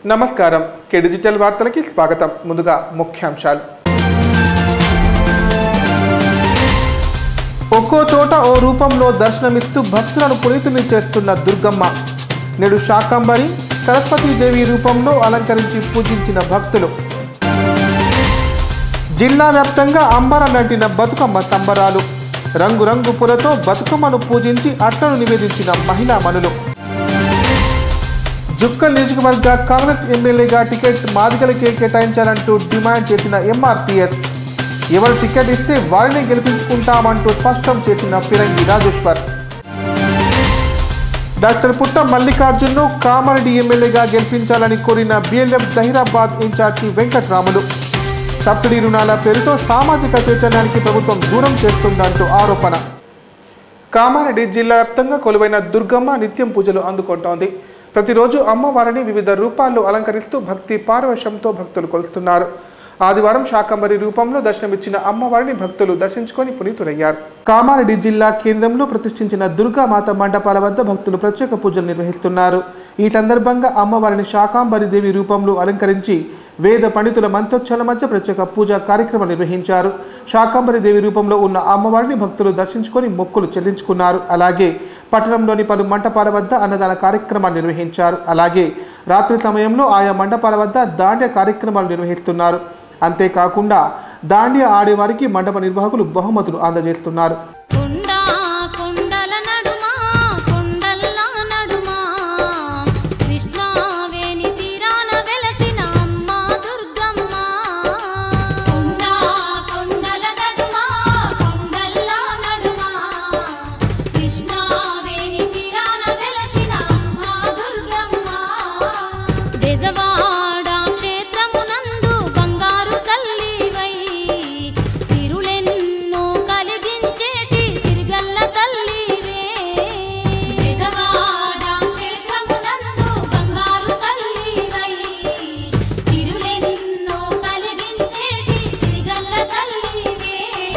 నమస్కారం కే డిజిటల్ వార్తలకి స్వాగతం ముందుగా ముఖ్యాంశాలు ఒక్కో చోట ఓ రూపంలో దర్శనమిస్తూ భక్తులను పునీతుని చేస్తున్న దుర్గమ్మ నేడు శాకంబరి సరస్వతీదేవి రూపంలో అలంకరించి పూజించిన భక్తులు జిల్లా వ్యాప్తంగా అంబర నటిన బతుకమ్మ సంబరాలు రంగురంగు పూలతో బతుకమ్మను పూజించి అట్లను నివేదించిన మహిళా మనులు జుక్కల్ నియోజకవర్గ కాంగ్రెస్ ఎమ్మెల్యేగా టికెట్ మాదిగలకే కేటాయించాలంటూ డిమాండ్ చేసిన ఎంఆర్పీఎస్ ఎవరు టికెట్ ఇస్తే వారిని గెలిపించుకుంటామంటూ స్పష్టం చేసిన ఫిరంగి రాజేశ్వర్ డాక్టర్ పుట్ట మల్లికార్జున్ను కామారెడ్డి ఎమ్మెల్యేగా గెలిపించాలని కోరిన BLF Zaheerabad incharge Venkatramulu subsidy రుణాల పేరుతో సామాజిక చైతన్యానికి ప్రభుత్వం దూరం చేస్తుందంటూ ఆరోపణ కామారెడ్డి జిల్లా వ్యాప్తంగా కొలువైన దుర్గమ్మ నిత్యం పూజలు అందుకుంటోంది ప్రతిరోజు అమ్మవారిని వివిధ రూపాల్లో అలంకరిస్తూ భక్తి పారవశంతో భక్తులు కొలుస్తున్నారు ఆదివారం శాకంబరి రూపంలో దర్శనమిచ్చిన అమ్మవారిని భక్తులు దర్శించుకొని పునీతులయ్యారు కామారెడ్డి జిల్లా కేంద్రంలో ప్రతిష్ఠించిన దుర్గామాత మండపాల వద్ద భక్తులు ప్రత్యేక పూజలు నిర్వహిస్తున్నారు ఈ సందర్భంగా అమ్మవారిని శాకాంబరి దేవి రూపంలో అలంకరించి వేద పండితుల మంత్రోచ్చాల మధ్య ప్రత్యేక పూజా కార్యక్రమం నిర్వహించారు శాకాంబరి దేవి రూపంలో ఉన్న అమ్మవారిని భక్తులు దర్శించుకొని మొక్కులు చెల్లించుకున్నారు అలాగే పట్టణంలోని పలు మంటపాల వద్ద అన్నదాన కార్యక్రమాలు నిర్వహించారు అలాగే రాత్రి సమయంలో ఆయా మండపాల వద్ద దాండ్య కార్యక్రమాలు నిర్వహిస్తున్నారు అంతేకాకుండా దాండ్య ఆడేవారికి మండప నిర్వాహకులు బహుమతులు అందజేస్తున్నారు కొండా కొండల నడుమా కొండల్లా నడుమా కృష్ణావేణి తీరాన వెలసిన అమ్మ దుర్గమ్మ కొండా కొండల నడుమా కొండల్లా నడుమా కృష్ణావేణి తీరాన వెలసిన అమ్మ దుర్గమ్మ బెజవాడ క్షేత్రమునందు బంగారు తల్లివై తిరులెన్నో కలిగించేటి తిరుగల్ల తల్లివే బెజవాడ క్షేత్రమునందు బంగారు తల్లివై తిరులెన్నో కలిగించేటి తిరుగల్ల తల్లివే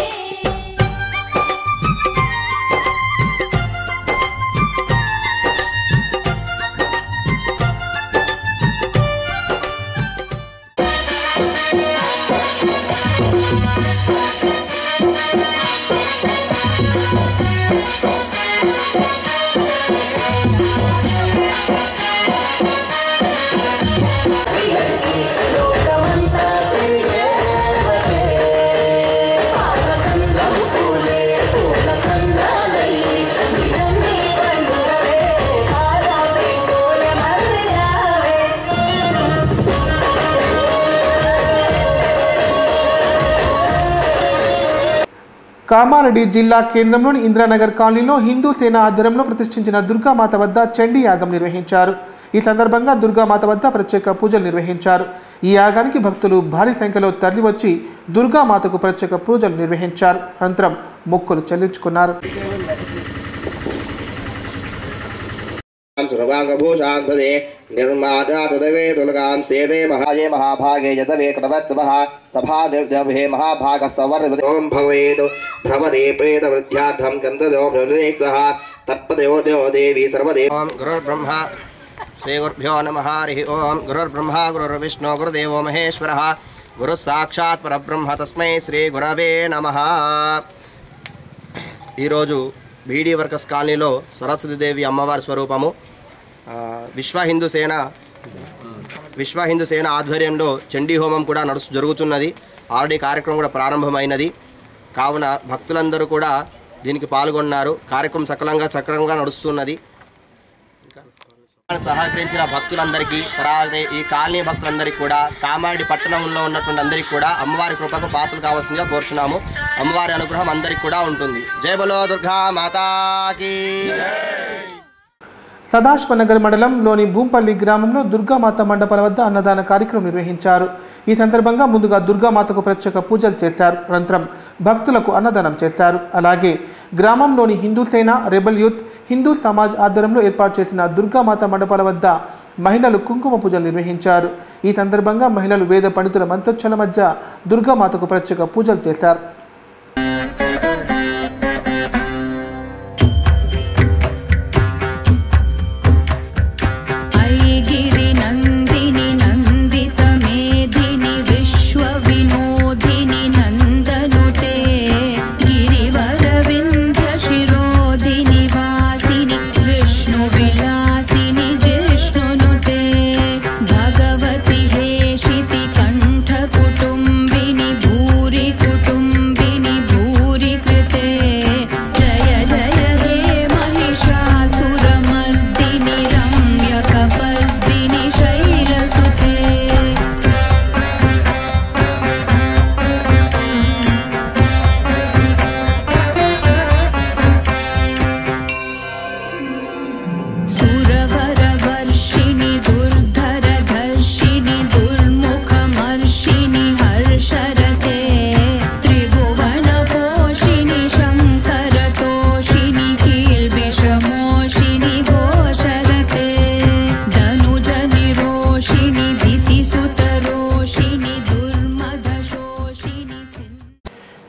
కామారెడ్డి జిల్లా కేంద్రంలోని ఇందిరానగర్ కాలనీలో హిందూ సేన ఆధ్వర్యంలో ప్రతిష్ఠించిన దుర్గామాత వద్ద చండీ యాగం నిర్వహించారు ఈ సందర్భంగా దుర్గామాత వద్ద ప్రత్యేక పూజలు నిర్వహించారు ఈ యాగానికి భక్తులు భారీ సంఖ్యలో తరలివచ్చి దుర్గామాతకు ప్రత్యేక పూజలు నిర్వహించారు అనంతరం మొక్కులు చెల్లించుకున్నారు सुरवाङ्गभूषाङ्कृते निर्माता तदवे तुलकां सेवे महाये महाभागे यदवे क्रमत्वः सभा निर्जभे महाभागस्तवर्वते ॐ भवेत् भ्रमदे प्रेतवृद्ध्यार्थं गन्धदो भ्रमदेग्रः तत्पदयो देवो देवी सर्वदेव ॐ गुरुर्ब्रह्मा श्रीगुरुभ्यो नमः हरिः ॐ गुरुर्ब्रह्मा गुरुर्विष्णु गुरुदेवो महेश्वरः गुरुः साक्षात् परब्रह्म तस्मै శ్రీగురవే నమః ఈరోజు బీడీ వర్కర్స్ కాలనీలో సరస్వతీదేవి అమ్మవారి స్వరూపము ఆ, విశ్వ హిందూ సేన విశ్వ హిందూ సేన ఆధ్వర్యంలో చండీ హోమం కూడా నడుస్తు జరుగుతున్నది ఆల్రెడీ కార్యక్రమం కూడా ప్రారంభమైనది కావున భక్తులందరూ కూడా దీనికి పాల్గొన్నారు కార్యక్రమం సకలంగా చక్రంగా నడుస్తున్నది సహకరించిన భక్తులందరికీ తర్వాత ఈ కాలనీ భక్తులందరికీ కూడా కామారెడ్డి పట్టణంలో ఉన్నటువంటి అందరికీ కూడా అమ్మవారి కృపకు పాత్రలు కావాల్సిందిగా కోరుచున్నాము అమ్మవారి అనుగ్రహం అందరికీ కూడా ఉంటుంది జై బలో దుర్గా మాతాకి సదాశివనగర్ మండలంలోని భూంపల్లి గ్రామంలో దుర్గామాత మండపాల వద్ద అన్నదాన కార్యక్రమం నిర్వహించారు ఈ సందర్భంగా ముందుగా దుర్గామాతకు ప్రత్యేక పూజలు చేశారు అనంతరం భక్తులకు అన్నదానం చేశారు అలాగే గ్రామంలోని హిందూ సేన రెబల్ యూత్ హిందూ సమాజ్ ఆధ్వర్యంలో ఏర్పాటు చేసిన దుర్గామాత మండపాల వద్ద మహిళలు కుంకుమ పూజలు నిర్వహించారు ఈ సందర్భంగా మహిళలు వేద పండితుల మంత్రోచ్చల మధ్య దుర్గామాతకు ప్రత్యేక పూజలు చేశారు ఐగిరి నందిని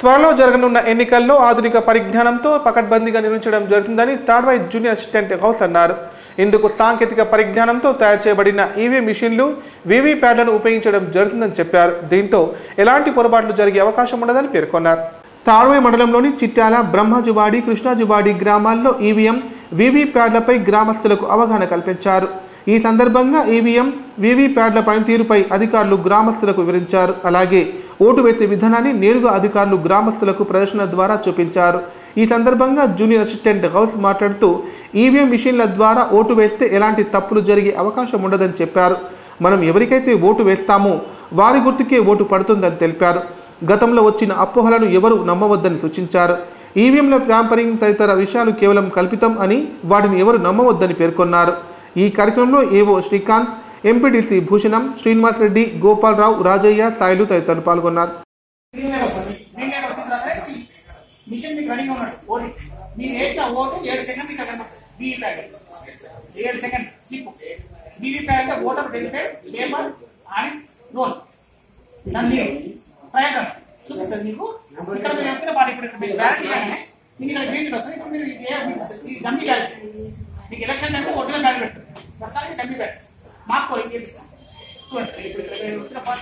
త్వరలో జరగనున్న ఎన్నికల్లో ఆధునిక పరిజ్ఞానంతో పకడ్బందీగా నిర్వహించడం జరుగుతుందని తాడ్వాయి జూనియర్ అసిస్టెంట్ హౌస్ అన్నారు ఇందుకు సాంకేతిక పరిజ్ఞానంతో తయారు చేయబడిన ఈవీఎం మిషన్లు వీవీప్యాడ్లను ఉపయోగించడం జరుగుతుందని చెప్పారు దీంతో ఎలాంటి పొరపాట్లు జరిగే అవకాశం ఉండదని పేర్కొన్నారు తాడ్వాయి మండలంలోని చిట్యాల బ్రహ్మజువాడి కృష్ణాజువాడి గ్రామాల్లో ఈవీఎం వీవీప్యాడ్లపై గ్రామస్తులకు అవగాహన కల్పించారు ఈ సందర్భంగా ఈవీఎం వీవీప్యాడ్ల పనితీరుపై అధికారులు గ్రామస్తులకు వివరించారు అలాగే ఓటు వేసే విధానాన్ని నేరుగా అధికారులు గ్రామస్తులకు ప్రదర్శన ద్వారా చూపించారు ఈ సందర్భంగా జూనియర్ అసిస్టెంట్ హౌస్ మాట్లాడుతూ ఈవీఎం మిషన్ల ద్వారా ఓటు వేస్తే ఎలాంటి తప్పులు జరిగే అవకాశం ఉండదని చెప్పారు మనం ఎవరికైతే ఓటు వేస్తామో వారి గుర్తుకే ఓటు పడుతుందని తెలిపారు గతంలో వచ్చిన అపోహలను ఎవరు నమ్మవద్దని సూచించారు ఈవీఎంల ట్యాంపరింగ్ తదితర విషయాలు కేవలం కల్పితం అని వాటిని ఎవరు నమ్మవద్దని పేర్కొన్నారు ఈ కార్యక్రమంలో ఏవో శ్రీకాంత్ ఎంపీటీసీ భూషణం శ్రీనివాస్ రెడ్డి గోపాలరావు రాజయ్య సాయిలు తదితరులు పాల్గొన్నారు గ్రీన్ లైట్ వస్తుంది గ్రీన్ లైట్ వచ్చిన తర్వాత ఈ మిషన్ మీకు రన్నింగ్ ఉన్నాడు ఓటు మీరు వేసిన ఓటు ఏడు సెకండ్ ఇక్కడ బీవీ ప్యాడ్ ఏడు second slip VVPAT voter verified paper and roll నన్ను ప్రయత్నం చూపిస్తుంది మీకు ఇక్కడ మీరు వచ్చిన పార్టీ ఇప్పుడు ఇక్కడ మీరు బ్యాలెట్ చేయగానే మీకు ఇక్కడ గ్రీన్ లైట్ వస్తుంది ఇప్పుడు మీరు ఇది ఏ ఇది డమ్మీ బ్యాలెట్ మీకు ఎలక్షన్ టైంలో ఒరిజినల్ బ్యాలెట్ పెడుతుంది ప్రస్తుతానికి డమ్మీ బ్యాలెట్ మార్కో ఇది చేపిస్తాం చూడండి ఇప్పుడు ఇక్కడ మీరు వచ్చిన పార్టీ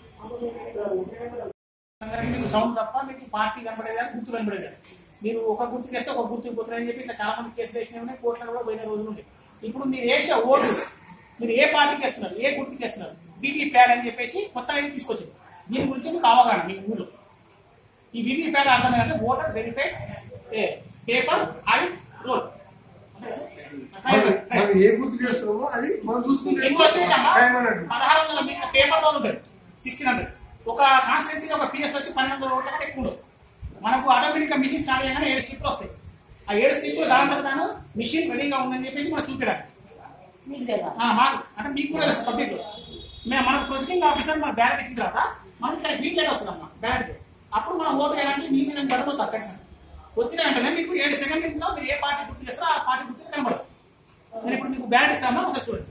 అందరికీ మీకు సౌండ్ తప్ప మీకు పార్టీ కనబడేదా గుర్తు కనబడేదా మీరు ఒక గుర్తు వేస్తే ఒక గుర్తు పోతుంది అని చెప్పి ఇట్లా చాలా మంది కేసులు వేసినవి ఉన్నాయి కోర్టులో కూడా పోయిన రోజులు ఉన్నాయి ఇప్పుడు మీరు వేసే ఓటు మీరు ఏ పార్టీకి వేస్తున్నారు ఏ గుర్తుకి వేస్తున్నారు వీవీ ప్యాడ్ అని చెప్పేసి కొత్తగా ఇది తీసుకొచ్చింది దీని గురించి మీకు అవగాహన మీ ఊళ్ళో ఈ వీవీ ప్యాడ్ అర్థం అంటే voter verified paper and roll మనం ఏ గుర్తు చేస్తున్నామో అది మనం చూసుకుంటే ఎక్కువ వచ్చేసామా టైం అన్నట్టు పదహారు వందల మీటర్ పేపర్ లో ఉంటుంది సిక్స్టీన్ హండ్రెడ్ ఒక కాన్స్టెన్సీ ఒక పిఎస్ వచ్చి పన్నెండు వందల ఓట్ల కంటే ఎక్కువ ఉండదు మనకు ఆటోమేటిక్ గా మిషన్ స్టార్ట్ చేయగానే ఏడు స్లిప్లు వస్తాయి ఆ ఏడు స్లిప్లు దాని తర్వాత తాను మిషన్ రెడీగా ఉందని చెప్పేసి మనం చూపించడానికి ఆ, మాకు అంటే మీకు కూడా తెలుసు పబ్లిక్ లో మేము మనకు ప్రొసీడింగ్ ఆఫీసర్ మన బ్యాలెట్ ఇచ్చిన తర్వాత మనకి ఇక్కడ గ్రీన్ లైట్ వస్తుంది అమ్మా బ్యాలెట్ అప్పుడు మనం ఓటు వేయడానికి మీ మీద గడపదు ఖచ్చితంగా వచ్చిన వెంటనే మీకు ఏడు సెకండ్ లో మీరు ఏ పార్టీ గుర్తు చేస్తారో ఆ పార్టీ గుర్తు కనబడదు నేను ఇప్పుడు మీకు బ్యాలెట్ ఇస్తామా ఒకసారి చూడండి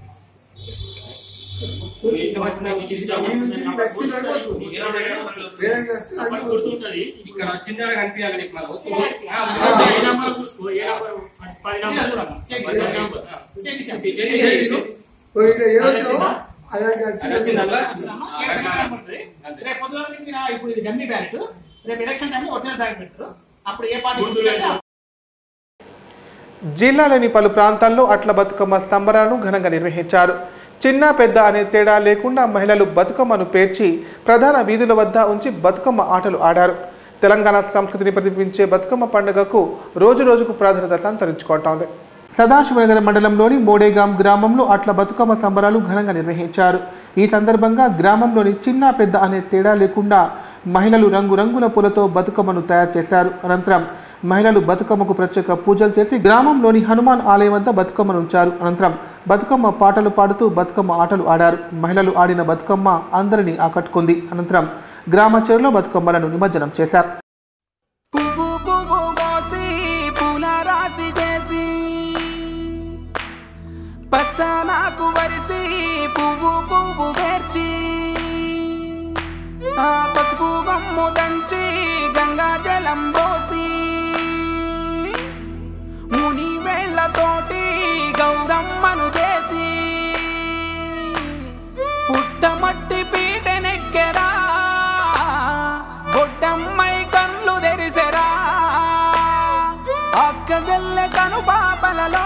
వేరే చేస్తే అది గుర్తుంటది ఇక్కడ చిన్నగా కనిపించాలి నీకు మళ్ళీ ఏ నంబర్ చూసుకో ఏ నంబర్ పది నంబర్ చూడమ్మా. చెక్ పది చేయండి. నంబర్ చేపించాం. ఓ ఇక్కడ ఏ వచ్చిందో అది అది వచ్చిందల్లా? వచ్చిందమ్మా? ఏడు సెకండ్ కనబడుతుంది. రేపు పొద్దున మీకు నా- ఇప్పుడు ఇది డమ్మీ బ్యాలెట్ రేపు ఎలక్షన్ టైంలో ఒరిజినల్ బ్యాలెట్ పెడతారు అప్పుడు ఏ పార్టీ గుర్తు చేస్తే ఆ జిల్లాలోని పలు ప్రాంతాల్లో అట్ల బతుకమ్మ సంబరాలను ఘనంగా నిర్వహించారు చిన్న పెద్ద అనే తేడా లేకుండా మహిళలు బతుకమ్మను పేర్చి ప్రధాన వీధుల వద్ద ఉంచి బతుకమ్మ ఆటలు ఆడారు తెలంగాణ సంస్కృతిని ప్రతిబింబించే బతుకమ్మ పండుగకు రోజు రోజుకు ప్రాధాన్యత సంతరించుకుంటోంది సదాశివనగర్ మండలంలోని మోడేగాం గ్రామంలో అట్ల బతుకమ్మ సంబరాలు ఘనంగా నిర్వహించారు ఈ సందర్భంగా గ్రామంలోని చిన్న పెద్ద అనే తేడా లేకుండా మహిళలు రంగురంగుల పూలతో బతుకమ్మను తయారు చేశారు అనంతరం మహిళలు బతుకమ్మకు ప్రత్యేక పూజలు చేసి గ్రామంలోని హనుమాన్ ఆలయం వద్ద బతుకమ్మను ఉంచారు అనంతరం బతుకమ్మ పాటలు పాడుతూ బతుకమ్మ ఆటలు ఆడారు మహిళలు ఆడిన బతుకమ్మ అందరినీ ఆకట్టుకుంది అనంతరం గ్రామ చెరువులో బతుకమ్మలను నిమజ్జనం చేశారు పువ్వు పువ్వు కోసి పూల రాసి చేసి పచ్చ నాకు వరిసి పువ్వు పువ్వు పేర్చి ఆ పసుపు గమ్ము దంచి గంగా జలం పోసి ముని వేళ్లతోటి గౌరమ్మను చేసి పుట్టమట్టి పీట నెక్కెరా బొడ్డమ్మై కన్ను తెరిసెరా అక్క జల్లె కను పాపలలో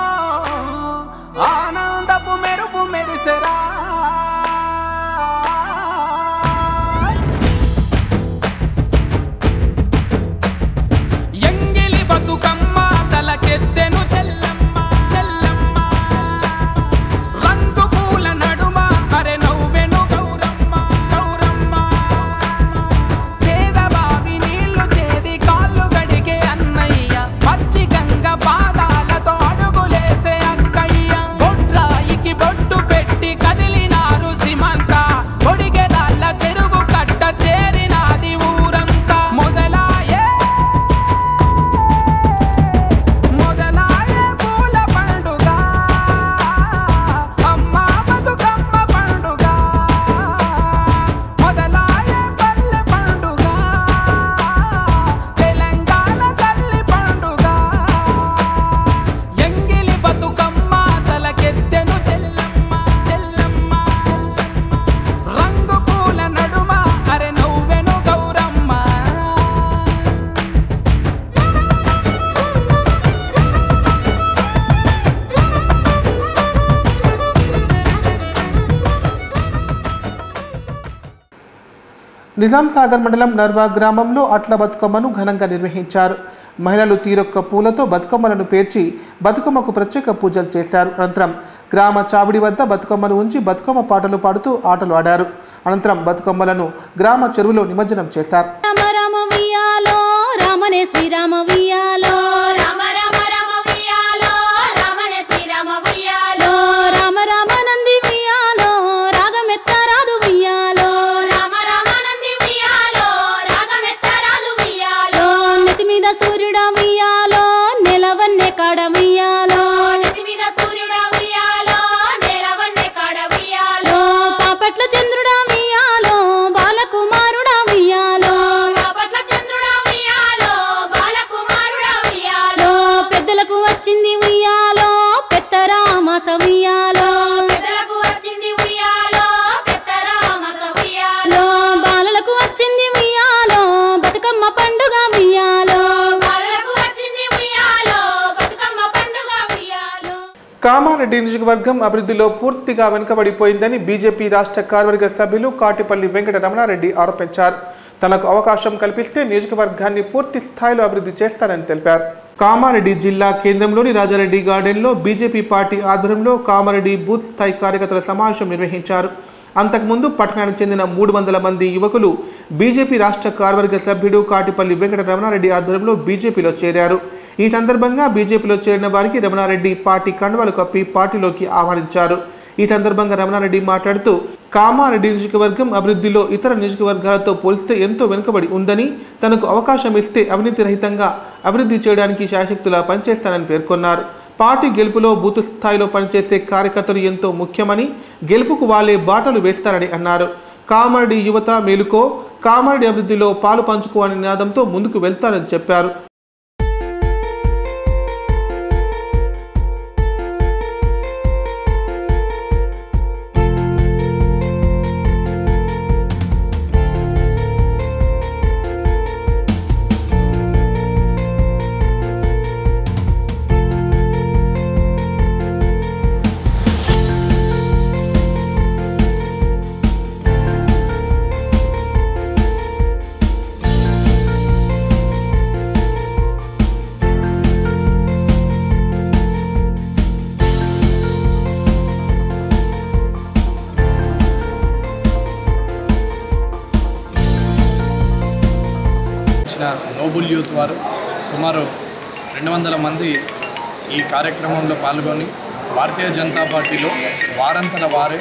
ఆనందపు మెరుపు మెరిసెరా ఎంగిలి బతుకమ్మ తలకెత్తెను చెల్లమ్మ చెల్లమ్మ రంగు పూల నడుమ అరె నవ్వెను గౌరమ్మ గౌరమ్మ చేదబావి నీళ్లు చేది కాళ్ళు గడిగే అన్నయ్య పచ్చి గంగ పాదాలతో అడుగులేసే అక్కయ్య బొడ్రాయికి బొట్టు పెట్టి కది నిజాం సాగర్ మండలం నర్వా గ్రామంలో అట్ల బతుకమ్మను ఘనంగా నిర్వహించారు మహిళలు తీరొక్క పూలతో బతుకమ్మలను పేర్చి బతుకమ్మకు ప్రత్యేక పూజలు చేశారు అనంతరం గ్రామ చావిడి వద్ద బతుకమ్మను ఉంచి బతుకమ్మ పాటలు పాడుతూ ఆటలు ఆడారు అనంతరం బతుకమ్మలను గ్రామ చెరువులో నిమజ్జనం చేశారు రామ రామ వియాలో రామనే శ్రీరామ వియాలో రామ రామ రామ వియాలో రామనే శ్రీరామ వియాలో రామ రామ నంది వియాలో రాగమెత్త రాదు వియాలో రామ రామ నంది వియాలో రాగమెత్త రాదు వియాలో నెతి మీద సూర్యుడా వియాలో నెలవన్నె కాడ వియాలో నెతి మీద సూర్యుడా వియాలో నెలవన్నె కాడ వియాలో పాపట్ల చంద్రుడా వియాలో బాలకుమారుడా వియాలో పాపట్ల చంద్రుడా వియాలో బాలకుమారుడా వియాలో పెద్దలకు వచ్చింది ఉయ్యాలో పెద్దరామాస ఉయ్యాలో పెద్దలకు వచ్చింది ఉయ్యాలో పెద్దరామాస ఉయ్యాలో బాలలకు వచ్చింది ఉయ్యాలో బతుకమ్మ పండుగ ఉయ్యాలో బాలలకు వచ్చింది ఉయ్యాలో బతుకమ్మ పండుగ ఉయ్యాలో కామారెడ్డి నియోజకవర్గం అభివృద్ధిలో పూర్తిగా వెనుకబడిపోయిందని బీజేపీ రాష్ట్ర కార్యవర్గ సభ్యులు కాటిపల్లి వెంకట రమణారెడ్డి ఆరోపించారు తనకు అవకాశం కల్పిస్తే నియోజకవర్గాన్ని పూర్తి స్థాయిలో అభివృద్ధి చేస్తారని తెలిపారు కామారెడ్డి జిల్లా కేంద్రంలోని రాజారెడ్డి గార్డెన్లో బీజేపీ పార్టీ ఆధ్వర్యంలో కామారెడ్డి బూత్ స్థాయి కార్యకర్తల సమావేశం నిర్వహించారు అంతకుముందు పట్టణానికి చెందిన మూడు వందల మంది యువకులు బీజేపీ రాష్ట్ర కార్యవర్గ సభ్యుడు కాటిపల్లి వెంకట రమణారెడ్డి ఆధ్వర్యంలో బీజేపీలో చేరారు ఈ సందర్భంగా బీజేపీలో చేరిన వారికి రమణారెడ్డి పార్టీ కండువాలు కప్పి పార్టీలోకి ఆహ్వానించారు ఈ సందర్భంగా రమణారెడ్డి మాట్లాడుతూ కామారెడ్డి నియోజకవర్గం అభివృద్ధిలో ఇతర నియోజకవర్గాలతో పోలిస్తే ఎంతో వెనుకబడి ఉందని తనకు అవకాశం ఇస్తే అవినీతి రహితంగా అభివృద్ధి చేయడానికి శాయశక్తులా పనిచేస్తానని పేర్కొన్నారు పార్టీ గెలుపులో బూత్ స్థాయిలో పనిచేసే కార్యకర్తలు ఎంతో ముఖ్యమని గెలుపుకు వాళ్ళే బాటలు వేస్తారని అన్నారు కామారెడ్డి యువత మేలుకో కామారెడ్డి అభివృద్ధిలో పాలు పంచుకో అనే నినాదంతో ముందుకు వెళ్తారని చెప్పారు ఇచ్చిన నోబుల్ యూత్ వారు సుమారు రెండు వందల మంది ఈ కార్యక్రమంలో పాల్గొని భారతీయ జనతా పార్టీలో వారంతల వారే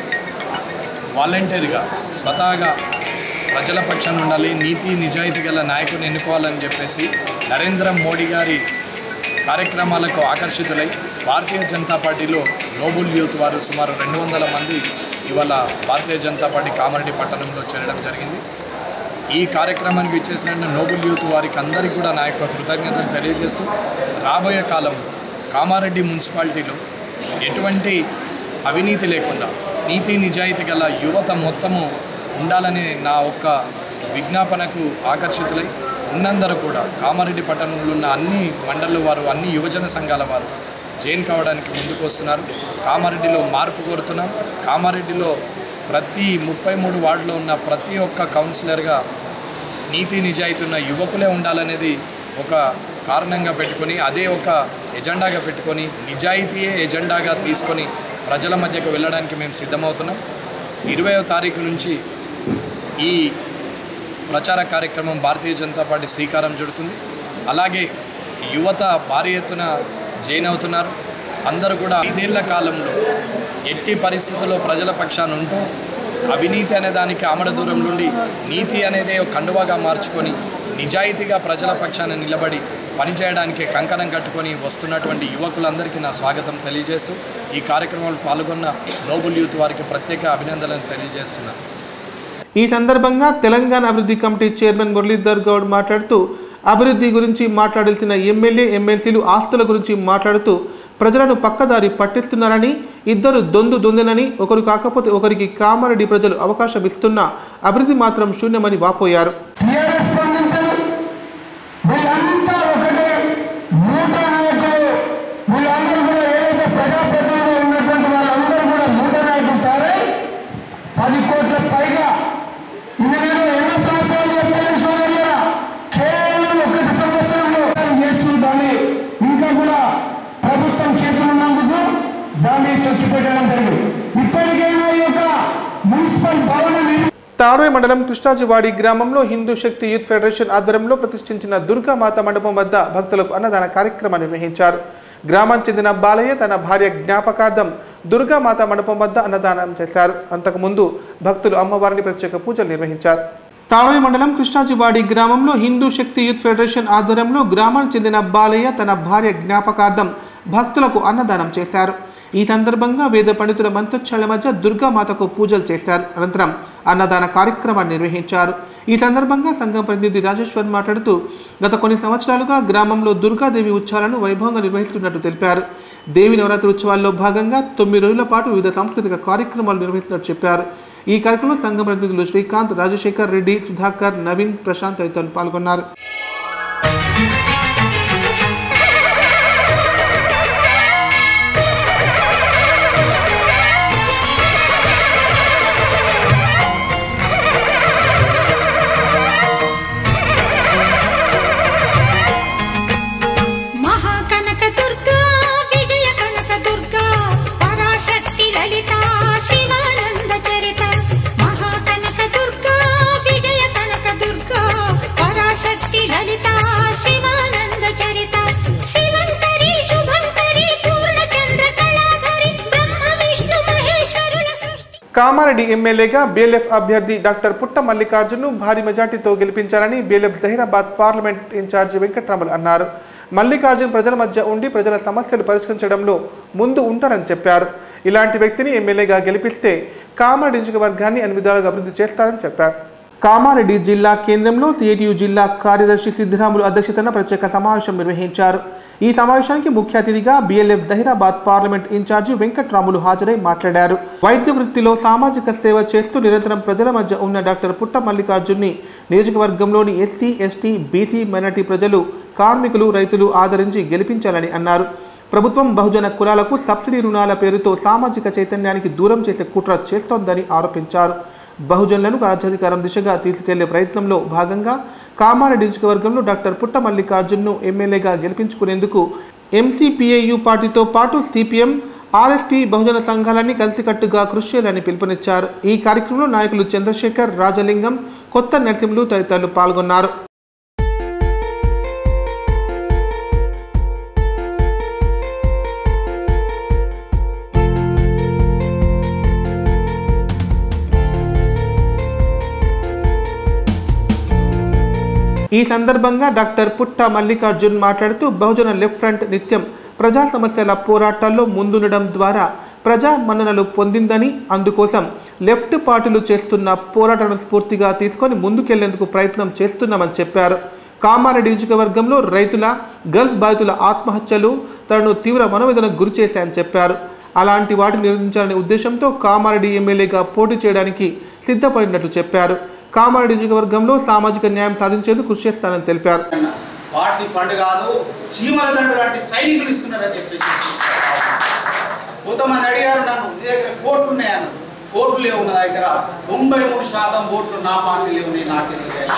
వాలంటీర్గా స్వతహాగా ప్రజల పక్షాన ఉండాలి నీతి నిజాయితీ గల నాయకుని ఎన్నుకోవాలని చెప్పేసి నరేంద్ర మోడీ గారి కార్యక్రమాలకు ఆకర్షితులై భారతీయ జనతా పార్టీలో నోబుల్ యూత్ వారు సుమారు రెండు వందల మంది ఇవాళ భారతీయ జనతా పార్టీ కామారెడ్డి పట్టణంలో చేరడం జరిగింది ఈ కార్యక్రమానికి ఇచ్చేసిన నోబుల్ యూత్ వారికి అందరికీ కూడా నా యొక్క కృతజ్ఞతలు తెలియజేస్తూ రాబోయే కాలంలో కామారెడ్డి మున్సిపాలిటీలో ఎటువంటి అవినీతి లేకుండా నీతి నిజాయితీ గల యువత మొత్తము ఉండాలని నా ఒక్క విజ్ఞాపనకు ఆకర్షితులై ఉన్నందరూ కూడా కామారెడ్డి పట్టణంలో ఉన్న అన్ని మండళ్ళ వారు అన్ని యువజన సంఘాల వారు జైన్ కావడానికి ముందుకు వస్తున్నారు కామారెడ్డిలో మార్పు కోరుతున్నాం కామారెడ్డిలో ప్రతి ముప్పై మూడు వార్డులో ఉన్న ప్రతి ఒక్క కౌన్సిలర్గా నీతి నిజాయితీ ఉన్న యువకులే ఉండాలనేది ఒక కారణంగా పెట్టుకొని అదే ఒక ఎజెండాగా పెట్టుకొని నిజాయితీయే ఎజెండాగా తీసుకొని ప్రజల మధ్యకు వెళ్ళడానికి మేము సిద్ధమవుతున్నాం ఇరవయో తారీఖు నుంచి ఈ ప్రచార కార్యక్రమం భారతీయ జనతా పార్టీ శ్రీకారం చుడుతుంది అలాగే యువత భారీ ఎత్తున జైన్ అవుతున్నారు అందరూ కూడా ఐదేళ్ల కాలంలో ఎట్టి పరిస్థితుల్లో ప్రజల పక్షాన ఉంటూ అవినీతి అనే దానికి ఆమడ దూరం నుండి నీతి అనేదే ఒక కండువాగా మార్చుకొని నిజాయితీగా ప్రజల పక్షాన నిలబడి పనిచేయడానికి కంకణం కట్టుకొని వస్తున్నటువంటి యువకులందరికీ నా స్వాగతం తెలియజేస్తూ ఈ కార్యక్రమంలో పాల్గొన్న నోబుల్ యూత్ వారికి ప్రత్యేక అభినందనలు తెలియజేస్తున్నాను ఈ సందర్భంగా తెలంగాణ అభివృద్ధి కమిటీ చైర్మన్ మురళీధర్ గౌడ్ మాట్లాడుతూ అభివృద్ధి గురించి మాట్లాడాల్సిన ఎమ్మెల్యే ఎమ్మెల్సీలు ఆస్తుల గురించి మాట్లాడుతూ ప్రజలను పక్కదారి పట్టిస్తున్నారని ఇద్దరు దొందు దొందెనని ఒకరు కాకపోతే ఒకరికి కామారెడ్డి ప్రజలు అవకాశం ఇస్తున్నా అభివృద్ధి మాత్రం శూన్యమని వాపోయారు టీఆర్ఎస్ స్పందించరు వీళ్ళంతా ఒకటే మూట నాయకులు వీళ్ళందరూ కూడా ఏదైతే ప్రజాప్రతినిధులు ఉన్నటువంటి వాళ్ళందరూ కూడా మూట నాయకులు తారై పది కోట్ల పైగా ఇది నేను ఎన్నో సంవత్సరాలు తాడోయ్ మండలం కృష్ణాజివాడి గ్రామంలో హిందూ శక్తి యూత్ ఫెడరేషన్ ఆధ్వర్యంలో ప్రతిష్ఠించిన దుర్గామాత మండపం వద్ద భక్తులకు అన్నదాన కార్యక్రమాన్ని నిర్వహించారు గ్రామానికి చెందిన బాలయ్య తన భార్య జ్ఞాపకార్థం దుర్గామాత మండపం వద్ద అన్నదానం చేశారు అంతకుముందు భక్తులు అమ్మవారిని ప్రత్యేక పూజలు నిర్వహించారు తాళోయి మండలం కృష్ణాజివాడి గ్రామంలో హిందూ శక్తి యూత్ ఫెడరేషన్ ఆధ్వర్యంలో గ్రామానికి చెందిన బాలయ్య తన భార్య జ్ఞాపకార్థం భక్తులకు అన్నదానం చేశారు ఈ సందర్భంగా వేద పండితుల మంత్రోచ్చాల మధ్య దుర్గామాతకు పూజలు చేశారు అనంతరం అన్నదాన కార్యక్రమాన్ని నిర్వహించారు ఈ సందర్భంగా సంఘం ప్రతినిధి రాజేశ్వర్ మాట్లాడుతూ గత కొన్ని సంవత్సరాలుగా గ్రామంలో దుర్గాదేవి ఉత్సవాలను వైభవంగా నిర్వహిస్తున్నట్టు తెలిపారు దేవి నవరాత్రి ఉత్సవాల్లో భాగంగా తొమ్మిది రోజుల పాటు వివిధ సాంస్కృతిక కార్యక్రమాలు నిర్వహిస్తున్నట్టు చెప్పారు ఈ కార్యక్రమంలో సంఘం ప్రతినిధులు శ్రీకాంత్ రాజశేఖర్ రెడ్డి సుధాకర్ నవీన్ ప్రశాంత్ తదితరులు పాల్గొన్నారు మహాకనక దుర్గా విజయ కనక దుర్గా పరాశక్తి లలిత శివానంద చరిత మహాకనక దుర్గా విజయ కనక దుర్గా పరాశక్తి లలిత శివానంద చరిత శివంకరి శుభంకరి పూర్ణచంద్ర కళాధరి బ్రహ్మ విష్ణు మహేశ్వరుల సృష్టి కామారెడ్డి ఎమ్మెల్యేగా బీఎల్ఎఫ్ అభ్యర్థి డాక్టర్ పుట్ట మల్లికార్జును భారీ మెజార్టీతో గెలిపించారని BLF Zaheerabad parliament incharge Venkatramulu అన్నారు మల్లికార్జున్ ప్రజల మధ్య ఉండి ప్రజల సమస్యలు పరిష్కరించడంలో ముందు ఉంటారని చెప్పారు ఇలాంటి వ్యక్తిని ఎమ్మెల్యేగా గెలిపిస్తే కామారెడ్డి నియోజకవర్గాన్ని అన్ని విధాలుగా అభివృద్ధి చేస్తారని చెప్పారు కామారెడ్డి జిల్లా కేంద్రంలో సిఐటియు జిల్లా కార్యదర్శి సిద్ధిరాములు అధ్యక్షతన ప్రత్యేక సమావేశం నిర్వహించారు ఈ సమావేశానికి ముఖ్య అతిథిగా BLF Zaheerabad parliament incharge Venkatramulu హాజరై మాట్లాడారు వైద్య వృత్తిలో సామాజిక సేవ చేస్తూ నిరంతరం ప్రజల మధ్య ఉన్న డాక్టర్ పుట్ట మల్లికార్జున్ని నియోజకవర్గంలోని ఎస్సీ ఎస్టీ బీసీ మైనార్టీ ప్రజలు కార్మికులు రైతులు ఆదరించి గెలిపించాలని అన్నారు ప్రభుత్వం బహుజన కులాలకు సబ్సిడీ రుణాల పేరుతో సామాజిక చైతన్యానికి దూరం చేసే కుట్ర చేస్తోందని ఆరోపించారు బహుజనులను రాజ్యాధికారం దిశగా తీసుకెళ్లే ప్రయత్నంలో భాగంగా కామారెడ్డి నియోజకవర్గంలో డాక్టర్ పుట్ట మల్లికార్జున్ను ఎమ్మెల్యేగా గెలిపించుకునేందుకు ఎంసీపీఏయు పార్టీతో పాటు సిపిఎం ఆర్ఎస్పీ బహుజన సంఘాలన్నీ కలిసికట్టుగా కృషి చేయాలని పిలుపునిచ్చారు ఈ కార్యక్రమంలో నాయకులు చంద్రశేఖర్ రాజలింగం కొత్త నరసింహులు తదితరులు పాల్గొన్నారు ఈ సందర్భంగా డాక్టర్ పుట్ట మల్లికార్జున్ మాట్లాడుతూ బహుజన లెఫ్ట్ ఫ్రంట్ నిత్యం ప్రజా సమస్యల పోరాటాల్లో ముందుండడం ద్వారా ప్రజా మన్ననలు పొందిందని అందుకోసం లెఫ్ట్ పార్టీలు చేస్తున్న పోరాటాలను స్ఫూర్తిగా తీసుకొని ముందుకెళ్లేందుకు ప్రయత్నం చేస్తున్నామని చెప్పారు కామారెడ్డి నియోజకవర్గంలో రైతుల గల్ఫ్ బాధితుల ఆత్మహత్యలు తనను తీవ్ర మనోవేదనకు గురి చేశాయని చెప్పారు అలాంటి వాటిని నిరోధించాలనే ఉద్దేశంతో కామారెడ్డి ఎమ్మెల్యేగా పోటీ చేయడానికి సిద్ధపడినట్లు చెప్పారు కామారెడ్డి నియోజకవర్గంలో సామాజిక న్యాయం సాధించేందుకు కృషి చేస్తానని తెలిపారు పార్టీ ఫండ్ కాదు చీమల దండు లాంటి సైనికులు ఇస్తున్నారని చెప్పేసి కొంతమంది అడిగారు నన్ను నీ దగ్గర కోట్లు ఉన్నాయన్న కోట్లు లేవు నా దగ్గర తొంభై మూడు శాతం ఓట్లు నా పార్టీ లేవు నేను నాకు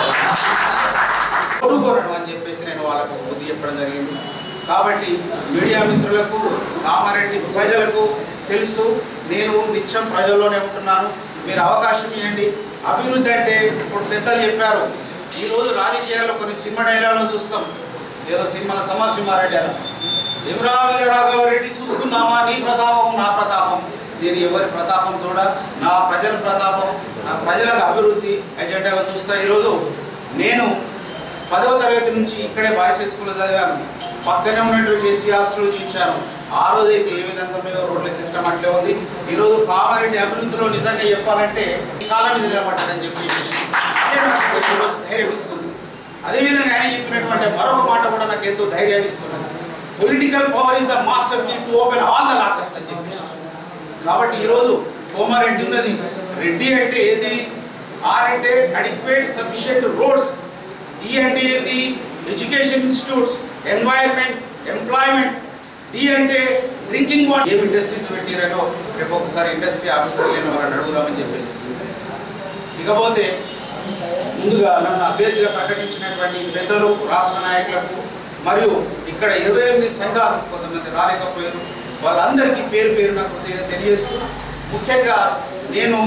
ఓటు కోరడం అని చెప్పేసి నేను వాళ్ళకు బుద్ధి చెప్పడం జరిగింది కాబట్టి మీడియా మిత్రులకు కామారెడ్డి ప్రజలకు తెలుసు నేను నిత్యం ప్రజల్లోనే ఉంటున్నాను మీరు అవకాశం ఇవ్వండి అభివృద్ధి అంటే ఇప్పుడు పెద్దలు చెప్పారు ఈరోజు రాజకీయాల్లో కొన్ని సినిమా డైలాగులు చూస్తాం ఏదో సినిమాల సమసింహారెడ్డి అలా ఎవరా వీరరాఘవరెడ్డి చూసుకుందామా నీ ప్రతాపం నా ప్రతాపం నేను ఎవరి ప్రతాపం చూడ నా ప్రజల ప్రతాపం నా ప్రజలకు అభివృద్ధి ఎజెండాగా చూస్తా ఈరోజు నేను పదవ తరగతి నుంచి ఇక్కడే బాయ్స్ హై స్కూల్లో చదివాను పక్కనే ఉన్నటువంటి ఎస్సీ హాస్టల్లో చూపించాను ఆ రోజు అయితే ఏ విధంగా ఉన్నాయో రోడ్ల సిస్టమ్ అట్లే ఉంది ఈరోజు కామారెడ్డి అభివృద్ధిలో నిజంగా చెప్పాలంటే ఈ కాలం మీద నిలబడ్డాడని చెప్పేసి అదే నాకు కొంచెం ఈరోజు ధైర్యం ఇస్తుంది అదేవిధంగా ఆయన చెప్పినటువంటి మరొక మాట కూడా నాకు ఎంతో ధైర్యాన్ని ఇస్తున్నది political power is the master key to open all the lockers అని చెప్పేసి కాబట్టి ఈరోజు కోమారెడ్డి ఉన్నది రెడ్డి అంటే ఏది ఆర్ అంటే అడిక్వేట్ సఫిషియెంట్ రోడ్స్ ఈ అంటే ఏంది education institutes environment employment D అంటే డ్రింకింగ్ వాటర్ ఏం ఇండస్ట్రీస్ పెట్టిరనో రేపు ఒకసారి ఇండస్ట్రీ ఆఫీసర్ లేని వాళ్ళని అడుగుదామని చెప్పేసి ఇకపోతే ముందుగా నన్ను అభ్యర్థిగా ప్రకటించినటువంటి పెద్దలు రాష్ట్ర నాయకులకు మరియు ఇక్కడ ఇరవై ఎనిమిది సంఘాలు కొంతమంది రాలేకపోయారు వాళ్ళందరికీ పేరు పేరు నాకు తెలియజేస్తూ ముఖ్యంగా నేను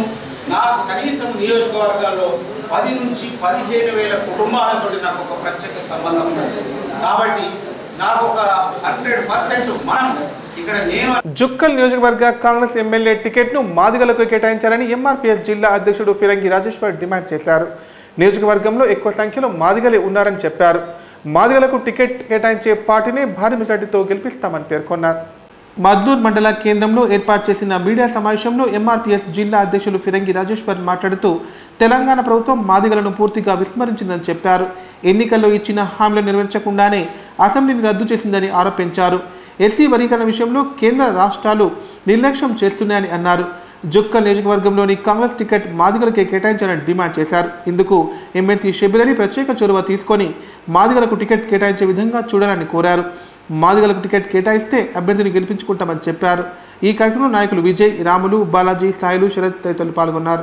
నాకు కనీసం నియోజకవర్గాల్లో పది నుంచి పదిహేను వేల కుటుంబాలతో నాకు ఒక ప్రత్యేక సంబంధం ఉన్నది కాబట్టి నాకు ఒక హండ్రెడ్ పర్సెంట్ మనం ఇక్కడ నేను జుక్కల్ నియోజకవర్గ కాంగ్రెస్ ఎమ్మెల్యే టికెట్ను మాదిగలకు కేటాయించాలని ఎంఆర్పీఎస్ జిల్లా అధ్యక్షుడు ఫిరంగి రాజేశ్వర్ డిమాండ్ చేశారు నియోజకవర్గంలో ఎక్కువ సంఖ్యలో మాదిగలే ఉన్నారని చెప్పారు మాదిగలకు టికెట్ కేటాయించే పార్టీని భారీ మెజార్టీతో గెలిపిస్తామని పేర్కొన్నారు మద్దూర్ మండల కేంద్రంలో ఏర్పాటు చేసిన మీడియా సమావేశంలో ఎంఆర్పీఎస్ జిల్లా అధ్యక్షులు ఫిరంగి రాజేశ్వర్ మాట్లాడుతూ తెలంగాణ ప్రభుత్వం మాదిగలను పూర్తిగా విస్మరించిందని చెప్పారు ఎన్నికల్లో ఇచ్చిన హామీలు నెరవేర్చకుండానే అసెంబ్లీని రద్దు చేసిందని ఆరోపించారు ఎస్సీ వర్గీకరణ విషయంలో కేంద్ర రాష్ట్రాలు నిర్లక్ష్యం చేస్తున్నాయని అన్నారు జుక్క నియోజకవర్గంలోని కాంగ్రెస్ టికెట్ మాదిగలకే కేటాయించాలని డిమాండ్ చేశారు ఇందుకు ఎమ్మెల్సీ షబీర్ అలీ ప్రత్యేక చొరవ తీసుకొని మాదిగలకు టికెట్ కేటాయించే విధంగా చూడాలని కోరారు మాదిగలకు టికెట్ కేటాయిస్తే అభ్యర్థిని గెలిపించుకుంటామని చెప్పారు ఈ కార్యక్రమంలో నాయకులు విజయ్ రాములు బాలాజీ సాయిలు శరత్ తదితరులు పాల్గొన్నారు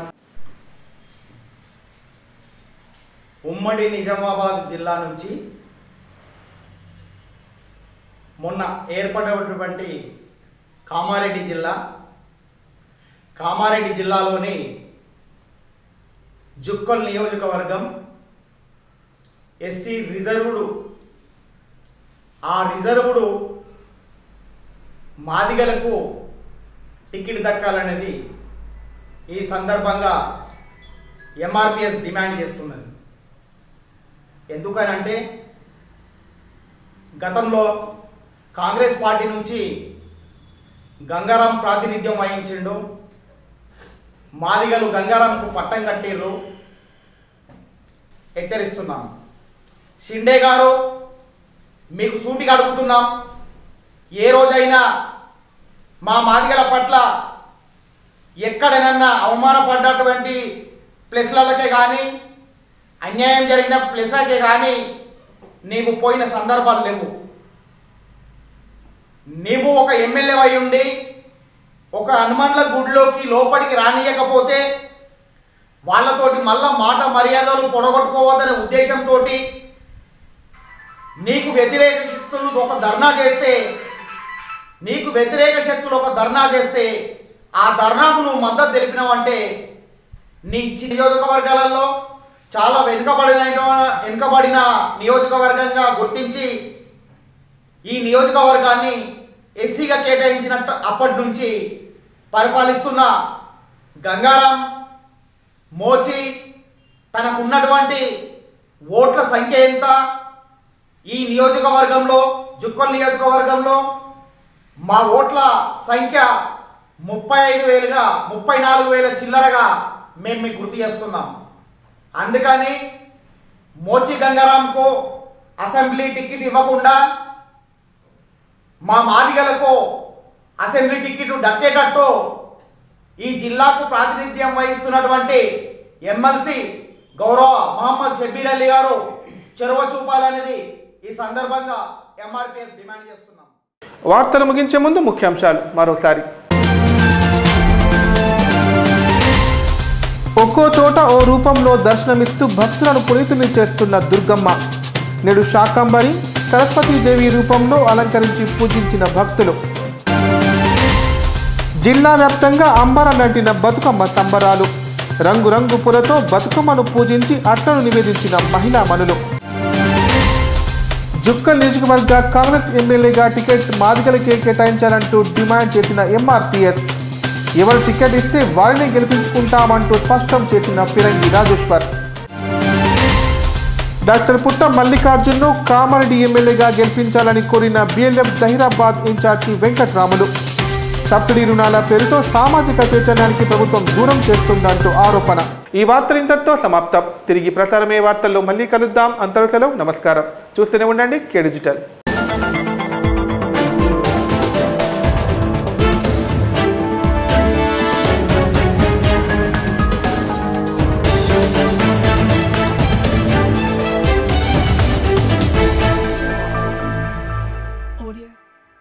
ఉమ్మడి నిజామాబాద్ జిల్లా నుంచి మొన్న ఏర్పడినటువంటి కామారెడ్డి జిల్లా కామారెడ్డి జిల్లాలోని జుక్కల్ నియోజకవర్గం ఎస్సీ రిజర్వుడు ఆ రిజర్వుడు మాదిగలకు టికెట్ దక్కాలనేది ఈ సందర్భంగా ఎంఆర్పిఎస్ డిమాండ్ చేస్తున్నది ఎందుకనంటే గతంలో కాంగ్రెస్ పార్టీ నుంచి గంగారాం ప్రాతినిధ్యం వహించిండు మాదిగలు గంగారాంకు పట్టం కట్టిర్రు హెచ్చరిస్తున్నాం షిండే గారు మీకు సూటిగా అడుగుతున్నాం ఏ రోజైనా మా మాదిగల పట్ల ఎక్కడనన్నా అవమానపడ్డటువంటి ప్లేస్లకే కానీ అన్యాయం జరిగిన ప్లేస్లకే కానీ నీవు పోయిన సందర్భాలు లేవు నీవు ఒక ఎమ్మెల్యే అయి ఉండి ఒక హనుమాన్ల గుడిలోకి లోపలికి రానియకపోతే వాళ్ళతోటి మళ్ళా మాట మర్యాదలు పొడగొట్టుకోవద్దనే ఉద్దేశంతో నీకు వ్యతిరేక శక్తులు ఒక ధర్నా చేస్తే నీకు వ్యతిరేక శక్తులు ఒక ధర్నా చేస్తే ఆ ధర్నాకు నువ్వు మద్దతు తెలిపినావంటే నీ చి- నియోజకవర్గాలలో చాలా వెనుకబడిన వెనుకబడిన నియోజకవర్గంగా గుర్తించి ఈ నియోజకవర్గాన్ని ఎస్సీగా కేటాయించినట్టు అప్పటి నుంచి పరిపాలిస్తున్న గంగారాం మోచి తనకున్నటువంటి ఓట్ల సంఖ్య ఎంత ఈ నియోజకవర్గంలో జుక్కల్ నియోజకవర్గంలో మా ఓట్ల సంఖ్య ముప్పై ఐదు వేలుగా ముప్పై నాలుగు వేల చిల్లరగా మేము మీకు గుర్తు చేస్తున్నాం అందుకని మోచి గంగారాంకు అసెంబ్లీ టికెట్ ఇవ్వకుండా మా మాదిగలకు అసెంబ్లీ టికెట్ దక్కేటట్టు ఈ జిల్లాకు ప్రాతినిధ్యం వహిస్తున్నటువంటి ఎమ్మెల్సీ గౌరవ మహమ్మద్ షబీర్ అలీ గారు చొరవ చూపాలనేది ఈ సందర్భంగా ఎంఆర్పిఎస్ డిమాండ్ చేస్తున్నాం వార్తలు ముగించే ముందు ముఖ్యాంశాలు మరోసారి ఒక్కో చోట ఓ రూపంలో దర్శనమిస్తూ భక్తులను పునీతుని చేస్తున్న దుర్గమ్మ నేడు శాకంబరి సరస్వతీదేవి రూపంలో అలంకరించి పూజించిన భక్తులు జిల్లా వ్యాప్తంగా అంబర నటిన బతుకమ్మ సంబరాలు రంగురంగు పురతో బతుకమ్మను పూజించి అట్లను నివేదించిన మహిళా మనులు జుక్కల్ నియోజకవర్గ కాంగ్రెస్ ఎమ్మెల్యేగా టికెట్ మాదిగలకే కేటాయించాలంటూ డిమాండ్ చేసిన ఎంఆర్పీఎస్ ఎవరు టికెట్ ఇస్తే వారిని గెలిపించుకుంటామంటూ స్పష్టం చేసిన ఫిరంగి రాజేశ్వర్ డాక్టర్ పుట్ట మల్లికార్జున్ను కామారెడ్డి ఎమ్మెల్యేగా గెలిపించాలని కోరిన BLF Zaheerabad incharge Venkatramulu subsidy రుణాల పేరుతో సామాజిక చైతన్యానికి ప్రభుత్వం దూరం చేస్తుందంటూ ఆరోపణ ఈ వార్తలు ఇంతటితో సమాప్తం తిరిగి ప్రసారమయ్యే వార్తల్లో మళ్ళీ కలుద్దాం అంతవరకు నమస్కారం చూస్తూనే ఉండండి కే డిజిటల్